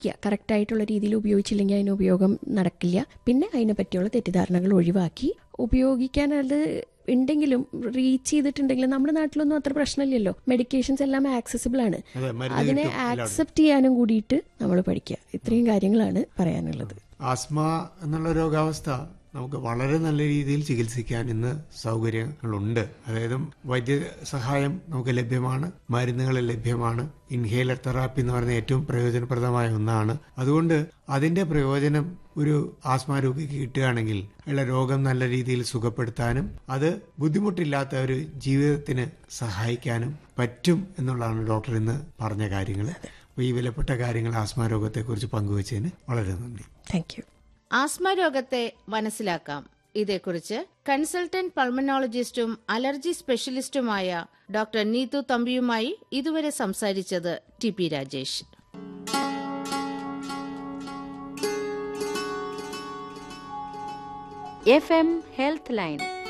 Correct ആയിട്ടുള്ള രീതിയിൽ ഉപയോഗിച്ചില്ലെങ്കിൽ അതിന് ഉപയോഗം നടക്കില്ല പിന്നെ അതിനെ പറ്റിയുള്ള തെറ്റിദ്ധാരണകൾ ഒഴിവാക്കി ഉപയോഗിക്കാൻ അത് ഉണ്ടെങ്കിലും റീച്ച് ചെയ്തിട്ടുണ്ടെങ്കിലും നമ്മുടെ നാട്ടിലൊന്നും അത്ര പ്രശ്നമില്ലല്ലോ മെഡിക്കേഷൻസ് എല്ലാം ആക്സസിബിൾ ആണ് അതെ, മരുന്ന് അതിനെ കിട്ടും എല്ലായിടത്തും. ആക്സെപ്റ്റ് ചെയ്യാനും കൂടിയിട്ട് നമ്മൾ പഠിക്കുക ഇത്രയും കാര്യങ്ങളാണ് പറയാനുള്ളത് ആസ്മ എന്നുള്ള രോഗാവസ്ഥ നമുക്ക് വളരെ നല്ല രീതിയിൽ ചികിത്സിക്കാൻ ഇന്ന് സൗകര്യങ്ങളുണ്ട് അതായത് വൈദ്യസഹായം നമുക്ക് ലഭ്യമാണ് മരുന്നുകൾ ലഭ്യമാണ് ഇൻഹേലർ തെറാപ്പി എന്ന് പറയുന്ന ഏറ്റവും പ്രയോജനപ്രദമായ ഒന്നാണ് അതുകൊണ്ട് അതിന്റെ പ്രയോജനം ഒരു ആസ്മ രോഗിക്ക് കിട്ടുകയാണെങ്കിൽ അയാളുടെ രോഗം നല്ല രീതിയിൽ സുഖപ്പെടുത്താനും അത് ബുദ്ധിമുട്ടില്ലാത്ത ഒരു ജീവിതത്തിന് സഹായിക്കാനും പറ്റും എന്നുള്ളതാണ് ഡോക്ടർ ഇന്ന് പറഞ്ഞ കാര്യങ്ങൾ അപ്പോൾ ഈ വിലപ്പെട്ട കാര്യങ്ങൾ ആസ്മ രോഗത്തെക്കുറിച്ച് പങ്കുവച്ചതിന് വളരെ നന്ദി താങ്ക് യു ആസ്മ രോഗത്തെ മനസ്സിലാക്കാം ഇതേക്കുറിച്ച് കൺസൾട്ടന്റ് പൾമനോളജിസ്റ്റും അലർജി സ്പെഷ്യലിസ്റ്റുമായ ഡോക്ടർ നീതു തമ്പിയുമായി ഇതുവരെ സംസാരിച്ചത് T P Rajesh F M health line